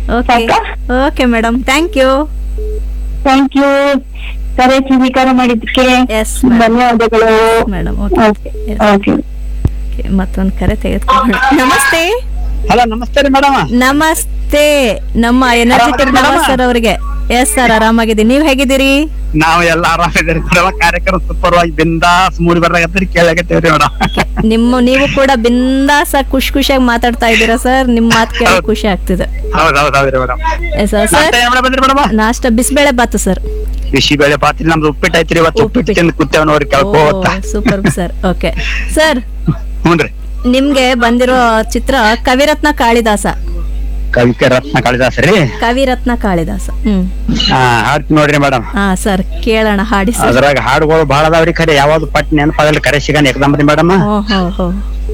Okay ಸಾಕಾ? Okay madam thank you thank you ಕರೆ ಸ್ವೀಕಾರ ಮಾಡಿದ್ದಕ್ಕೆ ಎಸ್ ಧನ್ಯವಾದಗಳು ಮೇಡಮ್ ಓಕೆ ಓಕೆ ಓಕೆ ಮತ್ತೊಂದು ಕರೆ ತೆಗೆದುಕೊಳ್ಳೋಣ ನಮಸ್ತೆ ಹಲೋ ನಮಸ್ತೆ ರೀ ಮೇಡಮ್ ನಮಸ್ತೆ ನಮ್ಮ ಎನರ್ಜೆಟಿಕ್ ಆರಾಮಿದ್ದೀರಾ ನವಾಜ್ ಸರ್ ಅವರಿಗೆ ಎಸ್ ಸರ್ ಆರಾಮಾಗಿದ್ದೀನಿ ನೀವ್ ಹೇಗಿದ್ದೀರಿ ನಾವು ಎಲ್ಲ ಆರಾಮಿದ್ದೀರಿ ಮೇಡಮ್ ಕಾರ್ಯಕ್ರಮ ಸೂಪರ್ ಆಗಿ ಬಿಂದಾಸ್ ಮೂಡಿ ಬರ್ಲಾಗತ್ತೀರಿ ಕೇಳಾಗತ್ತೇವ್ರಿ ಮೇಡಮ್ ನಿಮ್ಮ ನೀವು ಕೂಡ ಬಿಂದಾಸ ಖುಷಿ ಖುಷಿಯಾಗಿ ಮಾತಾಡ್ತಾ ಇದ್ದೀರಾ ಸರ್ ನಿಮ್ ಮಾತು ಕೇಳಿ ಹೌದು. ಖುಷಿ ಆಗ್ತಿದೆ ಹೌದ್ ಹೌದ್ ಹೌದ್ರಿ ಮೇಡಮ್ ಎಸ್ ಸರ್ ಮತ್ತೆ ಏನ್ ಬಂದ್ರಿ ಮೇಡಮ್ ನಾಷ್ಟ ಬಿಸಿಬೇಳೆ ಬಾತು ಸರ್ ಬಿಸಿ ಬೇಳೆ ಪಾತ್ರಿ ನಮ್ದು ಉಪ್ಪಿಟ್ಟು ಐತ್ರಿ ಇವತ್ತು ಉಪ್ಪಿಟ್ಟು ಉಪ್ಪಿಟ್ಟು. ತಿಂದು ಕೂತೇವ್ ನೋಡ್ರಿ ಕೇಳ್ಕೋತ ಸೂಪರ್ ಸರ್ ಓಕೆ ಸರ್ ಹ್ಞೂನ್ರಿ ನಿಮ್ಗೆ ಬಂದಿರೋ ಚಿತ್ರ ಕವಿರತ್ನ ಕಾಳಿದಾಸ ಕವಿಕೆ ರತ್ನ ಕಾಳಿದಾಸ ರೀ ಕವಿರತ್ನ ಕಾಳಿದಾಸ ಹ್ಮ್ ಹಾ ಹಾಡ್ತಿ ನೋಡ್ರಿ ಮೇಡಮ್ ಹಾ ಸರ್ ಕೇಳೋಣ ಹಾಡಿ ಸರ್ ಅದ್ರಾಗ ಹಾಡುಗಳು ಬಾಳ ಅದಾವ್ರಿ ಖರೆ ಯಾವ್ದು ಪಟ್ ನೆನಪಾಗಲ್ಲ ಕರೆ ಸಿಗನ್ ಎಕ್ದಮ್ ರೀ ಮೇಡಮ್ ಓ ಹೋ ಹೋ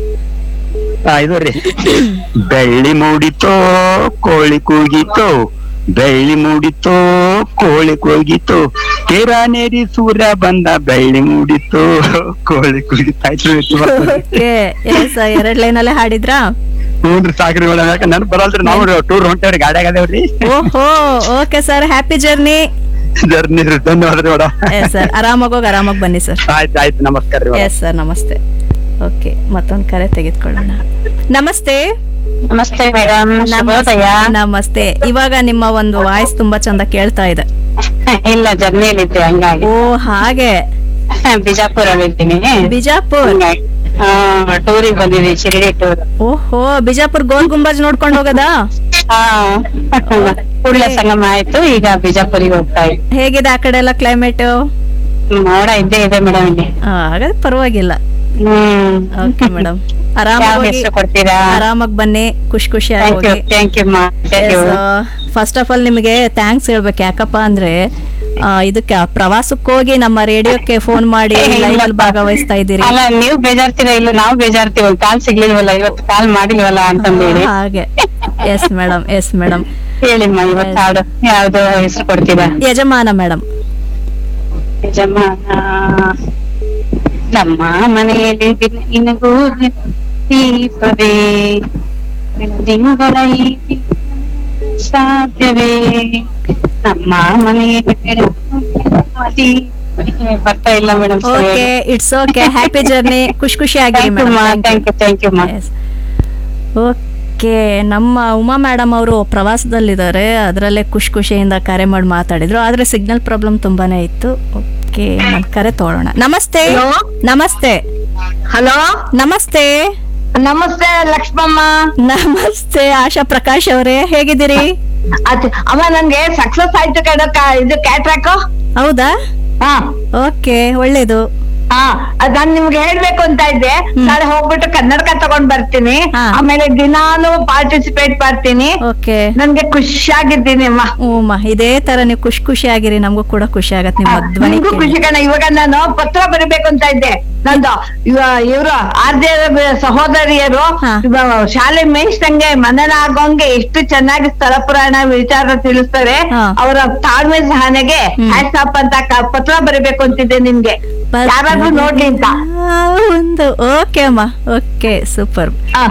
ಇದು ರೀ ಬೆಳ್ಳಿ ಮೂಡಿತೋ ಕೋಳಿ ಕೂಗಿತೋ ಬೆಳ್ಳಿ ಮೂಡಿತೋ ಕೋಳಿ ಕೂಗಿತೋ ನೇರಿ ಸೂರ್ಯ ಬಂದ ಬೆಳ್ಳಿ ಮೂಡಿತೋ ಕೋಳಿ ಕೂಗಿತಾಯ್ತು ಓಕೆ ಎಸ್ ಎರಡ್ ಲೈನಲ್ಲೇ ಹಾಡಿದ್ರಾ ಹ್ಞೂನ್ರಿ ಸಾಕ್ರಿ ಮೇಡಮ್ ಯಾಕೆ ನೆನಪು ಬರಲ್ರಿ ನಾವು ಟೂರ್ ಹೊಂಟೇವ್ರಿ ಗಾಡ್ಯಾಗ ಅದೇವ್ರಿ ಓಹೋ okay sir happy journey journey ಧನ್ಯವಾದ ರೀ ಮೇಡಮ್ ಎಸ್ ಸರ್ ಆರಾಮಾಗಿ ಹೋಗಿ ಆರಾಮಾಗಿ ಬನ್ನಿ ಸರ್ ಆಯ್ತು ಆಯ್ತು ನಮಸ್ಕಾರ ರೀ ಮೇಡಮ್ ಎಸ್ ಸರ್ ನಮಸ್ತೆ ಓಕೆ ಮತ್ತೊಂದು ಕರೆ ತೆಗೆದುಕೊಳ್ಳೋಣ ನಮಸ್ತೆ ನಮಸ್ತೆ ಮೇಡಮ್ ಶುಭೋದಯ ನಮಸ್ತೆ ಇವಾಗ ನಿಮ್ಮ ಒಂದು ವಾಯ್ಸ್ ತುಂಬಾ ಚಂದ ಕೇಳ್ತಾ ಇದೆ ಇಲ್ಲ ಜರ್ನಿಯಲ್ಲಿದ್ದೆ ಹಂಗಾಗಿ ಓ ಹಾಗೆ ಬಿಜಾಪುರಲ್ಲಿದ್ದೀನಿ ಬಿಜಾಪುರ್ ಹಂಗಾಗಿ ಟೂರಿಗೆ ಬಂದಿದ್ದೀವಿ ಶಿರಡಿ ಟೂರ್ ಓಹೋ ಬಿಜಾಪುರ್ ಗೋಲ್ ಗುಂಬಜ್ ನೋಡ್ಕೊಂಡು ಹೋಗದಾ ಹಾ ಕೂಡಲ ಸಂಗಮ ಆಯ್ತು ಈಗ ಬಿಜಾಪುರಿಗೆ ಹೋಗ್ತಾ ಇದ್ವಿ ಹೇಗಿದೆ ಆ ಕಡೆ ಎಲ್ಲ ಕ್ಲೈಮೇಟ್ ಮೋಡ ಇದ್ದೇ ಇದೆ ಮೇಡಮ್ ಇಲ್ಲಿ ಹಾಗಾದ್ರೆ ಪರವಾಗಿಲ್ಲ ಹ್ಮ್ ಓಕೆ ಮೇಡಮ್ ಯಾವ ಆರಾಮಾಗಿ ಹೆಸರು ಕೊಡ್ತೀರಾ ಆರಾಮಾಗಿ ಬನ್ನಿ ಖುಷಿ ಖುಷಿಯಾಗಿ ಥ್ಯಾಂಕ್ ಯು ಹೋಗಿ ಥ್ಯಾಂಕ್ ಯು ಮಾ thank you first of all ನಿಮಗೆ ಥ್ಯಾಂಕ್ಸ್ ಹೇಳ್ಬೇಕು ಯಾಕಪ್ಪ ಅಂದ್ರೆ ಆ, ಇದಕ್ಕೆ ಪ್ರವಾಸಕ್ಕೆ ಹೋಗಿ ನಮ್ಮ ರೇಡಿಯೋಕ್ಕೆ ಫೋನ್ ಮಾಡಿ ಲೈವ್ ಅಲ್ಲಿ ಭಾಗವಹಿಸ್ತಾ ಇದ್ದೀರಿ ಅಲ್ಲ ನೀವು ಬೇಜಾರ್ತೀರಾ ಇಲ್ಲ ನಾವು ಬೇಜಾರ್ತೀವಿ ಒಂದ್ ಕಾಲ್ ಸಿಗ್ಲಿಲ್ವಲ್ಲ ಇವತ್ತು ಕಾಲ್ ಮಾಡಿಲ್ವಲ್ಲ ಅಂತಂದೇಳಿ ಹಾಗೆ ಎಸ್ ಮೇಡಮ್ ಎಸ್ ಮೇಡಮ್ ಹೇಳಿಮ್ಮ ಇವತ್ತು ಹಾಡು ಯಾವ್ದು ಹೆಸರು ಕೊಡ್ತೀರಾ ಯಜಮಾನ ಮೇಡಮ್ ಯಜಮಾನ ನಮ್ಮ ಮನೆಯಲ್ಲಿ ದಿನ- ನಿನಗೂ ದೀಪವೇ ದಿನಗಳ ಈ ಸಾಧ್ಯವೇ ನಮ್ಮ ಮನೆಯಲ್ಲಿ ಬರ್ತಾ ಇಲ್ಲ madam okay it's okay happy journey ಖುಷಿ ಖುಷಿಯಾಗಿರಿ ಥ್ಯಾಂಕ್ ಯು ಮಾ madam thank you thank you ಮಾ ಓಕೆ ನಮ್ಮ ಉಮಾ ಮೇಡಮ್ ಅವರು ಪ್ರವಾಸದಲ್ಲಿದ್ದಾರೆ ಅದರಲ್ಲೇ ಖುಷಿ ಖುಷಿಯಿಂದ ಕರೆ ಮಾಡಿ ಮಾತಾಡಿದ್ರು ಆದ್ರೆ ಸಿಗ್ನಲ್ ಪ್ರಾಬ್ಲಮ್ ತುಂಬಾನೇ ಇತ್ತು ಓಕೆ ನಾನು ಕರೆ ತಗೊಳ್ಳೋಣ ನಮಸ್ತೆ Hello? ನಮಸ್ತೆ ಹಲೋ ನಮಸ್ತೆ ನಮಸ್ತೆ ಲಕ್ಷ್ಮಮ್ಮ ನಮಸ್ತೆ ಆಶಾ ಪ್ರಕಾಶ್ ಅವರೇ ಹೇಗಿದ್ದೀರಿ ಅದ್ ಅಮ್ಮ ನನ್ಗೆ ಸಕ್ಸಸ್ ಆಯ್ತು ಕಣಕ್ಕ ಇದು ಕ್ಯಾಟ್ರಾಕ್ ಹೌದಾ ಹಾ ಓಕೆ ಒಳ್ಳೇದು ಹಾ ಅದ್ ನಾನ್ ನಿಮ್ಗೆ ಹೇಳ್ಬೇಕು ಅಂತ ಇದ್ದೆ ನಾಳೆ ಹೋಗ್ಬಿಟ್ಟು ಕನ್ನಡಕ ತಗೊಂಡ್ ಬರ್ತೀನಿ ಹಾ. ಆಮೇಲೆ ದಿನಾನು ಪಾರ್ಟಿಸಿಪೇಟ್ ಮಾಡ್ತೀನಿ ಓಕೆ ನನ್ಗೆ ಖುಷಿಯಾಗಿದ್ದೀನಿ ಅಮ್ಮ ಹ್ಞೂಮ್ಮ ಇದೇ ತರ ನೀವು ಖುಷಿ ಖುಷಿಯಾಗಿರಿ ನಮಗೂ ಕೂಡ ಖುಷಿ ಆಗತ್ತೆ ನಿಮ್ಮ ಧ್ವನಿ ನಿಮ್ಗೂ ಕೇಳಿ. ಖುಷಿ ಕಣ ಇವಾಗ ನಾನು ಪತ್ರ ಬರಿಬೇಕು ಅಂತ ಇದ್ದೆ ನಂದು ಇವರು ಆರ್ಜೆ ಸಹೋದರಿಯರು ಹಾ. ಇವ ಶಾಲೆ ಮೇಯಿಸ್ದಂಗೆ ಮನನ ಆಗೋಂಗೆ ಎಷ್ಟು ಚೆನ್ನಾಗಿ ಸ್ಥಳ ಪುರಾಣ ವಿಚಾರ ತಿಳಿಸ್ತಾರೆ ಹಾ. ಅವರ ತಾಳ್ಮೆ ಸಹನೆಗೆ ಹ್ಮ್. ಹ್ಯಾಟ್ಸ್ ಆಫ್ ಅಂತ ಕ- ಪತ್ರ ಬರಿಬೇಕು ಅಂತಿದ್ದೆ ನಿಮ್ಗೆ ಪತ್ರ- ಯಾರಾದ್ರೂ ನೋಡ್ಲಿ ಅಂತ ಆ, ಒಂದು ಓಕೆ ಅಮ್ಮ ಓಕೆ ಸೂಪರ್ ಹಾ